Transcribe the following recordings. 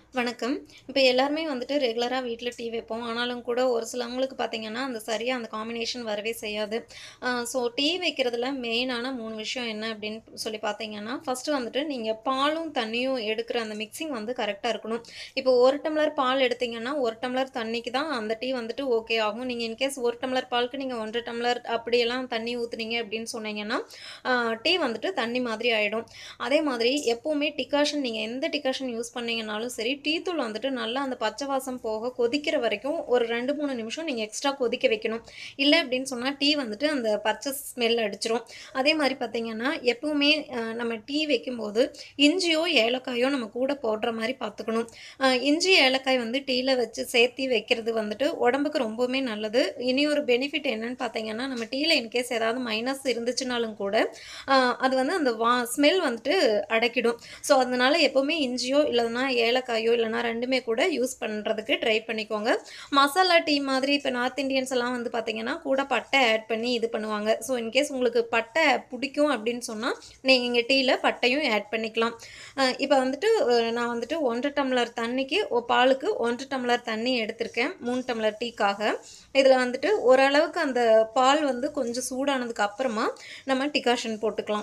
வணக்கம். இப்ப எல்லாருமே வந்துட்டு ரெகுலரா வீட்ல டீ வைப்போம். ஆனாலும் கூட ஒரு சிலவங்களுக்கு பார்த்தீங்கன்னா, அந்த சரியா அந்த காம்பினேஷன் வரவே செய்யாது. அ ஸோ டீ வைக்கிறதுல மெயினான 3 விஷயம் என்ன அப்படின்னு சொல்லி பார்த்தீங்கன்னா, ஃபர்ஸ்ட்டு வந்துட்டு நீங்க பாலும், தண்ணியும் எடுக்கிற அந்த மிக்ஸிங் வந்து கரெக்ட்டா இருக்கணும். இப்போ 1 டம்ளர் பால் எடுத்தீங்கன்னா, 1 டம்ளர் தண்ணிக்கு தான் அந்த டீ வந்துட்டு ஓகே ஆகும். நீங்க இன்கேஸ் 1 டம்ளர் பாலுக்கு நீங்க 1 1/2 டம்ளர் அப்படியெல்லாம் தண்ணி ஊத்துனீங்க அப்படின்னு சொன்னீங்கன்னா, அ டீ வந்துட்டு தண்ணி மாதிரி ஆயிடும். அதே மாதிரி எப்பவுமே டிகாஷன் நீங்க எந்த டிகாஷன் யூஸ் பண்ணீங்கனாலும் சரி, டீ தூள் வந்துட்டு நல்லா அந்த பச்சை வாசம் போக கொதிக்கிற வரைக்கும் ஒரு 2, 3 நிமிஷம் நீங்க எக்ஸ்ட்ரா கொதிக்க வைக்கணும். இல்ல அப்படின்னு சொன்னா டீ வந்துட்டு அந்த பச்சை ஸ்மெல் அடிச்சுரும். அதே மாரி பார்த்தீங்கன்னா, எப்பவுமே அ நம்ம டீ வைக்கும்போது இஞ்சியோ, ஏலக்காயோ நம்ம கூட போடுற மாரி பார்த்துக்கணும். அ இஞ்சி, ஏலக்காய் வந்து டீல வச்சு சேர்த்தி வைக்கிறது வந்துட்டு உடம்புக்கு ரொம்பவுமே நல்லது. இனி ஒரு பெனிஃபிட் என்னன்னு பார்த்தீங்கன்னா, நம்ம டீல இன்கேஸ் ஏதாவது மைனஸ் இருந்துச்சுனாலும் கூட, அ அது வந்து அந்த வா ஸ்மெல் வந்துட்டு அடக்கிடும். ஸோ அதனால எப்பவுமே இஞ்சியோ இல்லன்னா ஏலக்காயோ இல்லன்னா 2மே கூட யூஸ் பண்றதுக்கு ட்ரை பண்ணிக்கோங்க. மசாலா டீ மாதிரி இப்ப நார்த் இண்டியன்ஸ் எல்லாம் வந்து பார்த்தீங்கன்னா, கூட பட்டை ஆட் பண்ணி இது பண்ணுவாங்க. ஸோ இன்கேஸ் உங்களுக்கு பட்டை பிடிக்கும் அப்படின்னு சொன்னா, நீங்க டீல பட்டையும் ஆட் பண்ணிக்கலாம். அ இப்ப வந்துட்டு அ நான் வந்துட்டு 1 1/2 டம்ளர் தண்ணிக்கு ஒ பாலுக்கு 1 1/2 டம்ளர் தண்ணி எடுத்திருக்கேன். 3 டம்ளர் டீக்காக. இதுல வந்துட்டு ஓரளவுக்கு அந்த பால் வந்து கொஞ்சம் சூடானதுக்கு அப்புறமா நம்ம டிகாஷன் போட்டுக்கலாம்.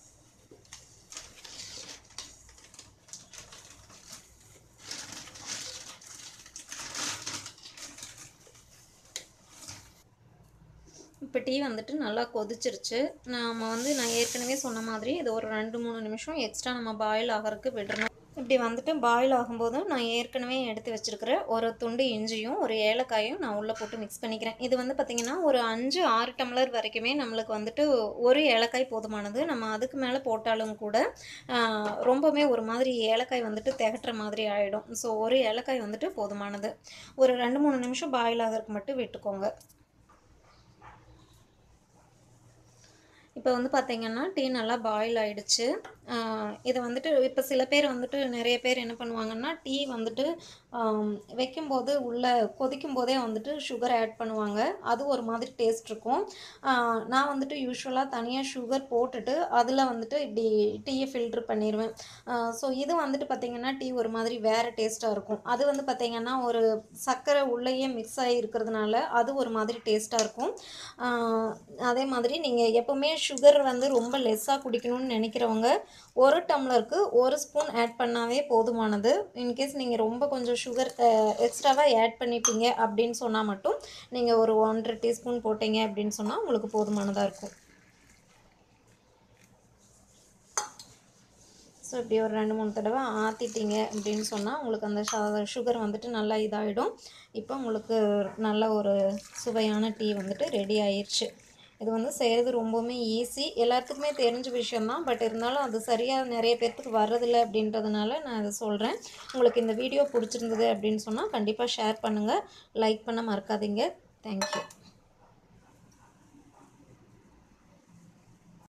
இப்ப டீ வந்துட்டு நல்லா கொதிச்சிருச்சு. நாம வந்து நான் ஏற்கனவே சொன்ன மாதிரி இது ஒரு 2, 3 நிமிஷம் எக்ஸ்ட்ரா நம்ம பாயில் ஆகறக்கு விடணும். இப்படி வந்துட்டு பாயில் ஆகும்போது நான் ஏற்கனவே எடுத்து வச்சிருக்கிற ஒரு துண்டு இஞ்சியும், ஒரு ஏலக்காயும் நான் உள்ள போட்டு மிக்ஸ் பண்ணிக்கிறேன். இது வந்து பார்த்தீங்கன்னா, ஒரு 5, 6 டம்ளர் வரைக்குமே நம்மளுக்கு வந்துட்டு ஒரு ஏலக்காய் போதுமானது. நம்ம அதுக்கு மேல போட்டாலும் கூட, அ ரொம்பவுமே ஒரு மாதிரி ஏலக்காய் வந்துட்டு தெகட்டுற மாதிரி ஆயிடும். ஸோ ஒரு ஏலக்காய் வந்துட்டு போதுமானது. ஒரு 2, 3 நிமிஷம் பாயில் ஆகறக்கு மட்டும் விட்டுக்கோங்க. இப்ப வந்து பார்த்தீங்கன்னா, டீ நல்லா பாயில் ஆயிடுச்சு. அ இத வந்துட்டு இப்ப சில பேர் வந்துட்டு நெறைய பேர் என்ன பண்ணுவாங்கன்னா, டீ வந்துட்டு அ வைக்கும்போது உள்ள கொதிக்கும்போதே வந்துட்டு சுகர் ஆட் பண்ணுவாங்க. அது ஒரு மாதிரி டேஸ்ட் இருக்கும். அ நான் வந்துட்டு யூசுவலா தனியா சுகர் போட்டுட்டு, அதுல வந்துட்டு இப்படி டீய ஃபில்டர் பண்ணிருவேன். அ ஸோ இது வந்துட்டு பார்த்தீங்கன்னா, டீ ஒரு மாதிரி வேற டேஸ்ட்டா இருக்கும். அது வந்து பார்த்தீங்கன்னா, ஒரு சர்க்கரை உள்ளேயே மிக்ஸ் ஆகி இருக்கிறதுனால, அது ஒரு மாதிரி டேஸ்ட்டா இருக்கும். அ அதே மாதிரி நீங்க எப்பவுமே சுகர் வந்து ரொம்ப லெஸ்ஸா குடிக்கணும்னு நெனைக்கிறவங்க, 1 டம்ளருக்கு 1 ஸ்பூன் ஆட் பண்ணாவே போதுமானது. இன்கேஸ் நீங்க ரொம்ப கொஞ்சம் சுகர் அ எக்ஸ்ட்ராவா ஆட் பண்ணிப்பீங்க அப்படின்னு சொன்னா மட்டும், நீங்க ஒரு 1 1/2 டீஸ்பூன் போட்டீங்க அப்படின்னு சொன்னா உங்களுக்கு போதுமானதா இருக்கும். ஸோ இப்படி ஒரு 2, 3 தடவ ஆத்திட்டீங்க அப்படின்னு சொன்னா, உங்களுக்கு அந்த ச சுகர் வந்துட்டு நல்லா இதாயிடும். இப்ப உங்களுக்கு நல்ல ஒரு சுவையான டீ வந்துட்டு ரெடி ஆயிருச்சு. இது வந்து செய்றது ரொம்பவுமே ஈஸி. எல்லாத்துக்குமே தெரிஞ்ச விஷயம் தான். பட் இருந்தாலும் அது சரியா நெறைய பேத்துக்கு வர்றதில்ல அப்படின்றதுனால நான் இத சொல்றேன். உங்களுக்கு இந்த வீடியோ புடிச்சிருந்தது அப்படின்னு சொன்னா, கண்டிப்பா ஷேர் பண்ணுங்க. லைக் பண்ண மறக்காதீங்க. Thank you.